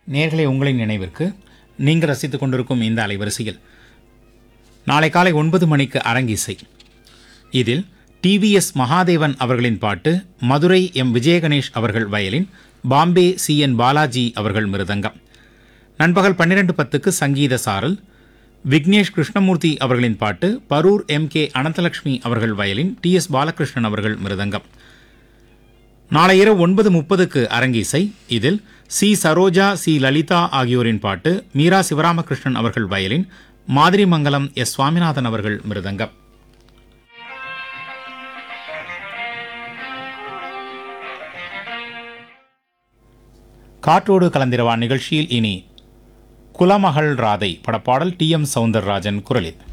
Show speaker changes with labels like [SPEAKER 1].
[SPEAKER 1] நேர்களை உங்களின் நினைவிற்கு நீங்கள் ரசித்துக் கொண்டிருக்கும் இந்த அலைவரிசையில் நாளை காலை ஒன்பது மணிக்கு அரங்கிசை இதில் டிவிஎஸ் மகாதேவன் அவர்களின் பாட்டு மதுரை எம் விஜயகணேஷ் அவர்கள் violin Bombay C N Balaji அவர்கள் மிருதங்கம் நண்பகல் பன்னிரண்டு பத்துக்கு சங்கீத சாரல் விக்னேஷ் கிருஷ்ணமூர்த்தி அவர்களின் பாட்டு பரூர் எம் கே அனந்தலட்சுமி அவர்கள் வயலின் டி எஸ் பாலகிருஷ்ணன் அவர்கள் மிருதங்கம் நாளை இரவு ஒன்பது முப்பதுக்கு அரங்கிசை இதில் சி சரோஜா சி லலிதா ஆகியோரின் பாட்டு மீரா சிவராமகிருஷ்ணன் அவர்கள் வயலின் மாதிரிமங்கலம் எஸ் சுவாமிநாதன் அவர்கள் மிருதங்கம் காற்றோடு கலந்திரவா நிகழ்ச்சியில் இனி குலமகள் ராதை படப்பாடல் டி எம் சவுந்தரராஜன் குரலில்